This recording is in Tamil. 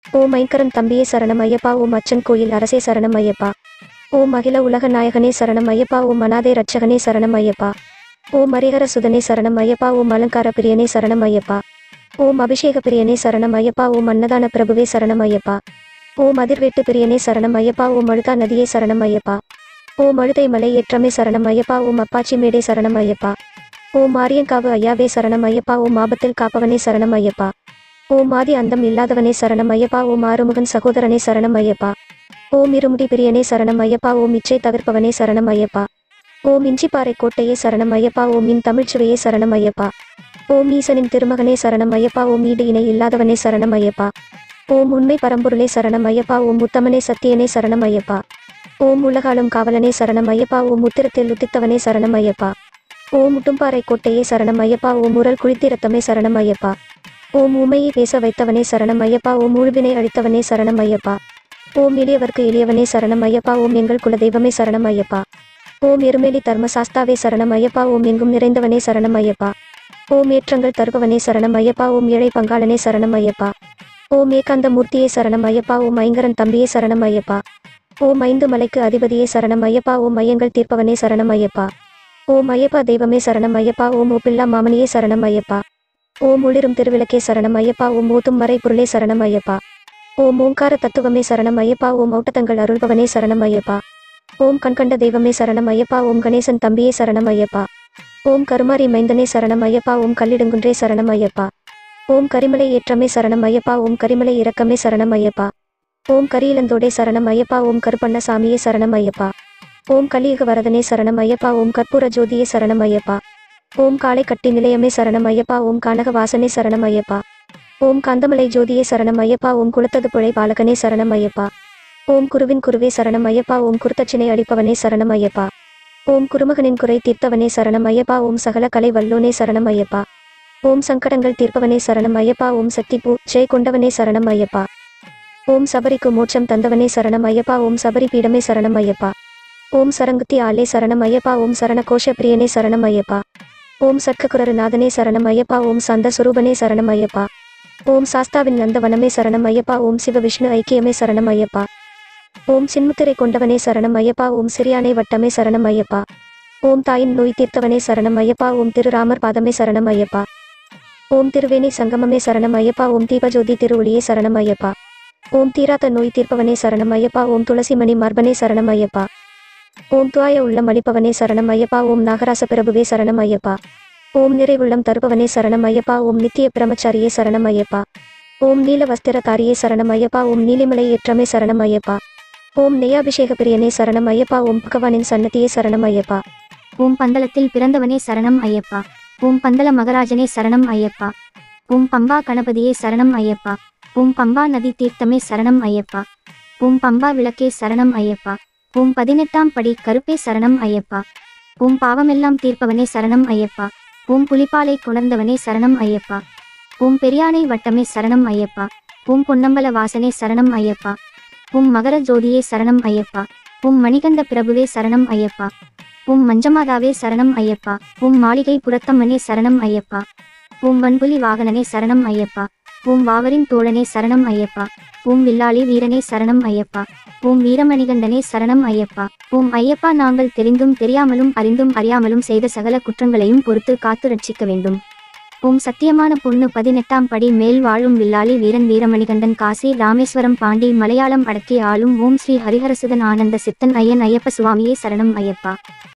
ஓம் ஐங்கரன் தம்பியே சரணம் ஐயப்பா ஓம் அச்சன் கோயில் அரசே சரணம் ஐயப்பா ஓம் அகில உலக நாயகனே சரணம் ஐயப்பா ஓம் அநாதை ரட்சகனே சரணம் ஐயப்பா ஓம் ஹரிஹர சுதனே சரணம் ஐயப்பா ஓம் அலங்கார பிரியனே சரணம் ஐயப்பா ஓம் அபிஷேக பிரியனே சரணம் ஐயப்பா ஓம் அன்னதான பிரபுவே சரணம் ஐயப்பா ஓம் அதிர்வேட்டு பிரியனே சரணம் ஐயப்பா ஓம் அழுதா நதியே சரணம் ஐயப்பா ஓம் அழுதை மலை ஏற்றமே சரணம் ஐயப்பா ஓம் அப்பாச்சி மேடே சரணம் ஐயப்பா ஓம் ஆரியங்காவு ஐயாவே சரணம் ஐயப்பா ஓம் ஆபத்தில் காப்பவனே சரணம் ஐயப்பா ஓம் ஆதி அந்தம் இல்லாதவனே சரணம் ஐயப்பா ஓம் ஆறுமுகன் சகோதரனே சரணம் ஐயப்பா ஓம் இருமுடி பிரியனே சரணம் ஐயப்பா ஓம் இச்சை தவிர்ப்பவனே சரணம் ஐயப்பா ஓம் இஞ்சிப்பாறை கோட்டையே சரணம் ஐயப்பா ஓம் இன் தமிழ்ச்சுவையே சரணம் ஐயப்பா ஓம் ஈசனின் திருமகனே சரணம் ஐயப்பா ஓம் ஈடு இணை இல்லாதவனே சரணம் ஐயப்பா ஓம் உண்மை பரம்பொருளே சரணம் ஐயப்பா ஓம் உத்தமனே சத்தியனே சரணம் ஐயப்பா ஓம் உலகாலும் காவலனே சரணம் ஐயப்பா ஓம் உத்திரத்தில் உதித்தவனே சரணம் ஐயப்பா ஓம் முட்டும்பாறை கோட்டையே சரணம் ஐயப்பா ஓம் உரல் குளித்திரத்தமே சரணம் ஐயப்பா ஓம் உமையை பேச வைத்தவனே சரணம் ஐயப்பா ஓம் உழுவினை அழித்தவனே சரணம் ஐயப்பா ஓம் எளியவர்க்கு எளியவனே சரணம் ஐயப்பா ஓம் எங்கள் குல தெய்வமே சரணம் ஐயப்பா ஓம் எருமேலி தர்மசாஸ்தாவே சரணம் ஐயப்பா ஓம் எங்கும் நிறைந்தவனே சரணம் ஐயப்பா ஓம் ஏற்றங்கள் தருபவனே சரணம் ஐயப்பா ஓம் ஏழை பங்காளனே சரணம் ஐயப்பா ஓம் ஏகாந்த மூர்த்தியே சரணம் ஐயப்பா ஓம் ஐங்கரன் தம்பியே சரணம் ஐயப்பா ஓம் ஐந்து மலைக்கு அதிபதியே சரணம் ஐயப்பா ஓம் ஐயங்கள் தீர்ப்பவனே சரணம் ஐயப்பா ஓம் ஐயப்பா தெய்வமே சரணம் ஐயப்பா ஓம் ஓப்பில்லா மாமனியே சரணம் ஐயப்பா ஓம் ஒளிரும் திருவிளக்கே சரணம் ஐயப்பா ஓம் ஊத்தும் மறை பொருளே சரணம் ஐயப்பா ஓம் ஓங்கார தத்துவமே சரணம் ஐயப்பா ஓம் ஔட்டத்தங்கள் அருள்பவனே சரணம் ஐயப்பா ஓம் கண்கண்ட தெய்வமே சரணம் ஐயப்பா ஓம் கணேசன் தம்பியே சரணம் ஐயப்பா ஓம் கருமாரி மைந்தனே சரணம் ஐயப்பா ஓம் கல்லிடுங்குன்றே சரணம் ஐயப்பா ஓம் கரிமலை ஏற்றமே சரணம் ஐயப்பா ஓம் கரிமலை இரக்கமே சரணம் ஐயப்பா ஓம் கரியலந்தோடே சரணம் ஐயப்பா ஓம் கருப்பண்ண சாமியே சரணம் ஐயப்பா ஓம் கலியுக வரதனே சரணம் ஐயப்பா ஓம் கற்பூர ஜோதியே சரணம் ஐயப்பா ஓம் காளை கட்டி நிலையமே சரணம் ஐயப்பா ஓம் கானக வாசனே சரணம் ஐயப்பா ஓம் காந்தமலை ஜோதியே சரணம் ஐயப்பா ஓம் குளத்தது புழை பாலகனே சரணம் ஐயப்பா ஓம் குருவின் குருவே சரணம் ஐயப்பா ஓம் குருத்தச்சினை அடிப்பவனே சரணம் ஐயப்பா ஓம் குருமகனின் குறை தீர்த்தவனே சரணம் ஐயப்பா ஓம் சகல கலை வல்லோனே சரணம் ஐயப்பா ஓம் சங்கடங்கள் தீர்ப்பவனே சரணம் ஐயப்பா ஓம் சக்தி பூ ஜெய் கொண்டவனே சரணம் ஐயப்பா ஓம் சபரிக்கு மோட்சம் தந்தவனே சரணம் ஐயப்பா ஓம் சபரி பீடமே சரணம் ஐயப்பா ஓம் சரங்குத்தி ஆளே சரணம் ஐயப்பா ஓம் சரண கோஷ பிரியனே சரணம் ஐயப்பா ஓம் சர்க்ககுரரு நாதனே சரணம் ஐயப்பா ஓம் சந்த சுரூபனே சரணம் ஐயப்பா ஓம் சாஸ்தாவின் நந்தவனமே சரணம் ஐயப்பா ஓம் சிவ விஷ்ணு ஐக்கியமே சரணம் ஐயப்பா ஓம் சின்முத்திரை கொண்டவனே சரணம் ஐயப்பா ஓம் சிறியானை வட்டமே சரணம் ஐயப்பா ஓம் தாயின் நோய் தீர்த்தவனே சரணம் ஐயப்பா ஓம் திருராமர் பாதமே சரணம் ஐயப்பா ஓம் திருவேணி சங்கமமே சரணம் ஐயப்பா ஓம் தீபஜோதி திருஒளியே சரணம் ஐயப்பா ஓம் தீராத நோய் தீர்ப்பவனே சரணம் ஐயப்பா ஓம் துளசிமணி மர்பனே சரணம் ஐயப்பா ஓம் துவாய உள்ளம் அளிப்பவனே சரணம் ஐயப்பா ஓம் நாகராச பிரபுவே சரணம் ஐயப்பா ஓம் நிறைவுள்ளம் தருபவனே சரணம் ஐயப்பா ஓம் நித்திய பிரமச்சாரியே சரணம் ஐயப்பா ஓம் நீல வஸ்திரதாரியே சரணம் ஐயப்பா ஓம் நீலிமலை ஏற்றமே சரணம் ஐயப்பா ஓம் நெய்யாபிஷேக பிரியனே சரணம் ஐயப்பா ஓம் பகவானின் சன்னதியே சரணம் ஐயப்பா ஓம் பந்தளத்தில் பிறந்தவனே சரணம் ஐயப்பா ஓம் பந்தள மகராஜனே சரணம் ஐயப்பா ஓம் பம்பா கணபதியே சரணம் ஐயப்பா ஓம் பம்பா நதி தீர்த்தமே சரணம் ஐயப்பா ஓம் பம்பா விளக்கே சரணம் ஐயப்பா ஓம் பதினெட்டாம் படி கருப்பே சரணம் ஐயப்பா ஓம் பாவமெல்லாம் தீர்ப்பவனே சரணம் ஐயப்பா ஓம் புலிப்பாலை கொணர்ந்தவனே சரணம் ஐயப்பா ஓம் பெரியானை வட்டமே சரணம் ஐயப்பா ஓம் பொன்னம்பல வாசனே சரணம் ஐயப்பா ஓம் மகர ஜோதியே சரணம் ஐயப்பா ஓம் மணிகண்ட பிரபுவே சரணம் ஐயப்பா ஓம் மஞ்சமாதாவே சரணம் ஐயப்பா ஓம் மாளிகை புரத்தம்மனே சரணம் ஐயப்பா ஓம் வன்புலி வாகனனே சரணம் ஐயப்பா ஓம் வாவரின் தோழனே சரணம் ஐயப்பா ஓம் வில்லாளி வீரனே சரணம் ஐயப்பா ஓம் வீரமணிகண்டனே சரணம் ஐயப்பா ஓம் ஐயப்பா நாங்கள் தெரிந்தும் தெரியாமலும் அறிந்தும் அறியாமலும் செய்த சகல குற்றங்களையும் பொறுத்து காத்து ரட்சிக்க வேண்டும் ஓம் சத்தியமான பொண்ணு பதினெட்டாம் படி மேல் வாழும் வில்லாளி வீரன் வீரமணிகண்டன் காசி ராமேஸ்வரம் பாண்டி மலையாளம் அடக்கி ஆளும் ஓம் ஸ்ரீ ஹரிஹரசுதன் ஆனந்த சித்தன் ஐயன் ஐயப்ப சுவாமியே சரணம் ஐயப்பா